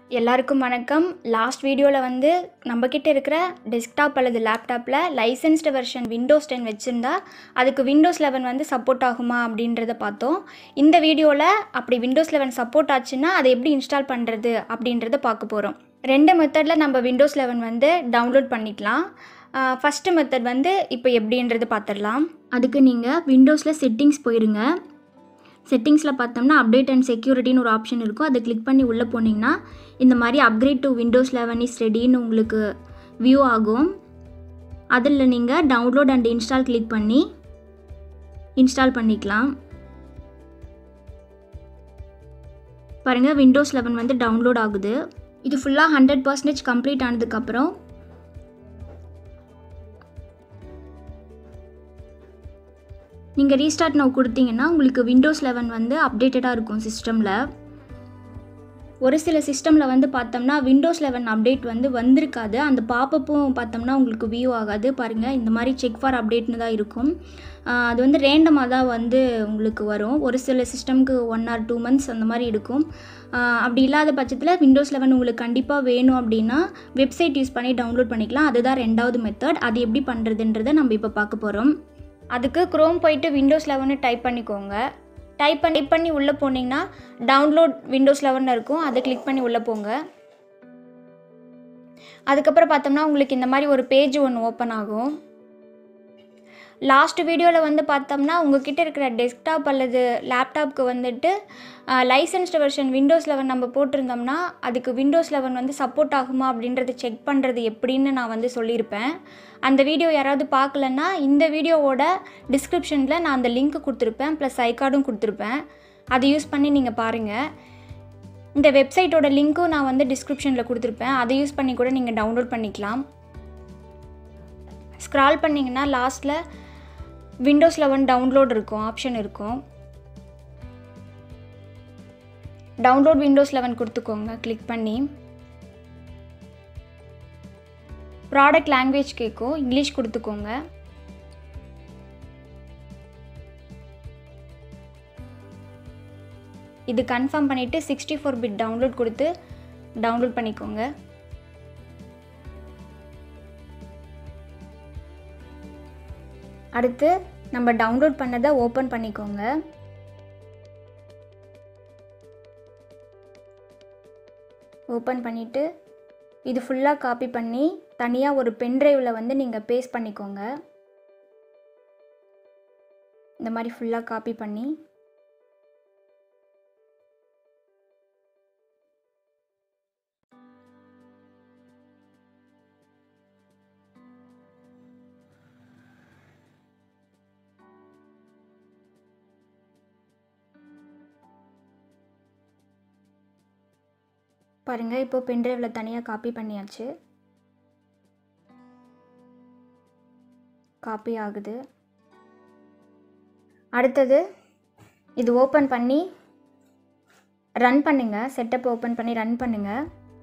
எல்லாருக்கும் வணக்கம் லாஸ்ட் வீடியோவில் வந்து நம்மக்கிட்ட இருக்கிற டெஸ்க்டாப் அல்லது லேப்டாப்பில் லைசன்ஸ்டு வெர்ஷன் விண்டோஸ் டென் வச்சுருந்தா அதுக்கு விண்டோஸ் லெவன் வந்து சப்போர்ட் ஆகுமா அப்படின்றத பார்த்தோம் இந்த வீடியோவில் அப்படி விண்டோஸ் லெவன் சப்போர்ட் ஆச்சுன்னா அதை எப்படி இன்ஸ்டால் பண்ணுறது அப்படின்றத பார்க்க போகிறோம் ரெண்டு மெத்தடில் நம்ம விண்டோஸ் லெவன் வந்து டவுன்லோட் பண்ணிக்கலாம் ஃபஸ்ட்டு மெத்தட் வந்து இப்போ எப்படின்றது பார்த்துடலாம் அதுக்கு நீங்கள் விண்டோஸில் செட்டிங்ஸ் போயிருங்க செட்டிங்ஸில் பார்த்தோம்னா அப்டேட் அண்ட் செக்யூரிட்டின்னு ஒரு ஆப்ஷன் இருக்கும் அதை கிளிக் பண்ணி உள்ளே போனீங்கன்னா இந்த மாதிரி upgrade to Windows eleven is ரெடின்னு உங்களுக்கு வியூ ஆகும் அதில் நீங்கள் டவுன்லோட் அண்ட் இன்ஸ்டால் கிளிக் பண்ணி இன்ஸ்டால் பண்ணிக்கலாம் பாருங்கள் விண்டோஸ் லெவன் வந்து டவுன்லோட் ஆகுது இது ஃபுல்லாக ஹண்ட்ரட் பர்சன்டேஜ் கம்ப்ளீட் ஆனதுக்கப்புறம் நீங்கள் ரீஸ்டார்ட் நோ கொடுத்தீங்கன்னா உங்களுக்கு விண்டோஸ் லெவன் வந்து அப்டேட்டடாக இருக்கும் சிஸ்டமில் ஒரு சில சிஸ்டமில் வந்து பார்த்தோம்னா விண்டோஸ் லெவன் அப்டேட் வந்து வந்திருக்காது அந்த பாப்பப்பும் பார்த்தோம்னா உங்களுக்கு வியூ ஆகாது பாருங்கள் இந்த மாதிரி செக் ஃபார் அப்டேட்னு தான் இருக்கும் ஆஹ் அது வந்து ரேண்டமாக தான் வந்து உங்களுக்கு வரும் ஒரு சில சிஸ்டம்க்கு ஒன் ஆர் டூ மந்த்ஸ் அந்த மாதிரி இருக்கும் ஆஹ் அப்படி இல்லாத பட்சத்தில் விண்டோஸ் லெவன் உங்களுக்கு கண்டிப்பாக வேணும் அப்படின்னா வெப்சைட் யூஸ் பண்ணி டவுன்லோட் பண்ணிக்கலாம் அதுதான் ரெண்டாவது மெத்தட் அது எப்படி பண்ணுறதுன்றதை நம்ம இப்போ பார்க்க போகிறோம் அதுக்கு க்ரோம் போயிட்டு விண்டோஸ் லெவனு டைப் பண்ணிக்கோங்க டைப் பண்ணி டைப் பண்ணி உள்ளே போனீங்கன்னா டவுன்லோட் விண்டோஸ் லெவன் இருக்கும் அதை கிளிக் பண்ணி உள்ளே போங்க அதுக்கப்புறம் பார்த்தோம்னா உங்களுக்கு இந்த மாதிரி ஒரு பேஜ் ஒன்று ஓப்பன் ஆகும் லாஸ்ட் வீடியோவில் வந்து பார்த்தோம்னா உங்ககிட்ட இருக்கிற டெஸ்க்டாப் அல்லது லேப்டாப்க்கு வந்துட்டு லைசன்ஸ்டு வெர்ஷன் விண்டோஸ் லெவன் நம்ம போட்டிருந்தோம்னா அதுக்கு விண்டோஸ் லெவன் வந்து சப்போர்ட் ஆகுமா அப்படின்றத செக் பண்ணுறது எப்படின்னு நான் வந்து சொல்லியிருப்பேன் அந்த வீடியோ யாராவது பார்க்கலன்னா இந்த வீடியோவோட டிஸ்கிரிப்ஷனில் நான் அந்த லிங்க் கொடுத்துருப்பேன் ப்ளஸ் ஐகார்டும் கொடுத்துருப்பேன் அதை யூஸ் பண்ணி நீங்கள் பாருங்கள் இந்த வெப்சைட்டோட லிங்க்கும் நான் வந்து டிஸ்கிரிப்ஷனில் கொடுத்துருப்பேன் அதை யூஸ் பண்ணி கூட நீங்கள் டவுன்லோட் பண்ணிக்கலாம் ஸ்க்ரால் பண்ணிங்கன்னா லாஸ்ட்டில் விண்டோஸ் லெவன் டவுன்லோட் இருக்கும் ஆப்ஷன் இருக்கும் டவுன்லோட் விண்டோஸ் லெவன் கொடுத்துக்கோங்க கிளிக் பண்ணி ப்ராடக்ட் லாங்குவேஜ் கேட்கும் இங்கிலீஷ் கொடுத்துக்கோங்க இது கன்ஃபார்ம் பண்ணிவிட்டு சிக்ஸ்டி ஃபோர் பிட் டவுன்லோட் கொடுத்து டவுன்லோட் பண்ணிக்கோங்க அடுத்து நம்ம டவுன்லோட் பண்ணதை ஓப்பன் பண்ணிக்கோங்க ஓப்பன் பண்ணிவிட்டு இது ஃபுல்லாக காப்பி பண்ணி தனியாக ஒரு பென்ட்ரைவில் வந்து நீங்கள் பேஸ்ட் பண்ணிக்கோங்க இந்த மாதிரி ஃபுல்லாக காப்பி பண்ணி பாருங்கள் இப்போ பென்ட்ரைவில் தனியாக காப்பி பண்ணியாச்சு காப்பி ஆகுது அடுத்தது இது ஓப்பன் பண்ணி ரன் பண்ணுங்கள் செட்டப் ஓப்பன் பண்ணி ரன் பண்ணுங்கள்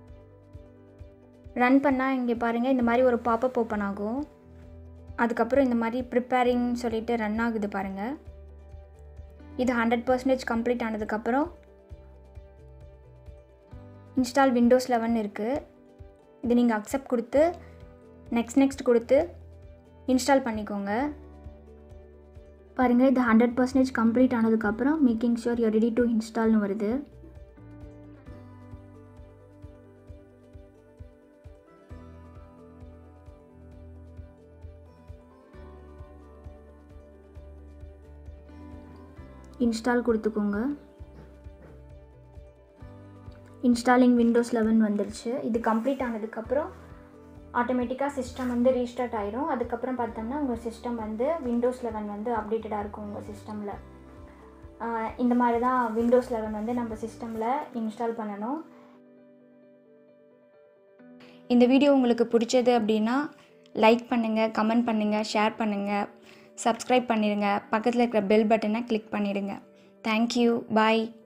ரன் பண்ணால் இங்கே பாருங்கள் இந்த மாதிரி ஒரு பாப்பப் ஓப்பன் ஆகும் அதுக்கப்புறம் இந்த மாதிரி ப்ரிப்பேரிங் சொல்லிட்டு ரன் ஆகுது பாருங்கள் இது ஹண்ட்ரட் பர்சன்டேஜ் கம்ப்ளீட் ஆனதுக்கப்புறம் இன்ஸ்டால் விண்டோஸ் லெவன் இருக்குது இது நீங்கள் அக்செப்ட் கொடுத்து நெக்ஸ்ட் நெக்ஸ்ட் கொடுத்து இன்ஸ்டால் பண்ணிக்கோங்க பாருங்கள் இது ஹண்ட்ரட் பர்சன்டேஜ் கம்ப்ளீட் ஆனதுக்கப்புறம் making sure you ready to இன்ஸ்டால்னு வருது இன்ஸ்டால் கொடுத்துக்கோங்க இன்ஸ்டாலிங் விண்டோஸ் லெவன் வந்துருச்சு இது கம்ப்ளீட் ஆனதுக்கப்புறம் ஆட்டோமேட்டிக்காக சிஸ்டம் வந்து ரீஸ்டார்ட் ஆயிரும் அதுக்கப்புறம் பார்த்தோம்னா உங்கள் சிஸ்டம் வந்து விண்டோஸ் லெவன் வந்து அப்டேட்டடாக இருக்கும் உங்கள் சிஸ்டமில் இந்த மாதிரி தான் விண்டோஸ் லெவன் வந்து நம்ம சிஸ்டமில் இன்ஸ்டால் பண்ணணும் இந்த வீடியோ உங்களுக்கு பிடிச்சது அப்படின்னா லைக் பண்ணுங்கள் கமெண்ட் பண்ணுங்கள் ஷேர் பண்ணுங்கள் சப்ஸ்கிரைப் பண்ணிடுங்க பக்கத்தில் இருக்கிற பெல் பட்டனை கிளிக் பண்ணிடுங்க தேங்க்யூ பாய்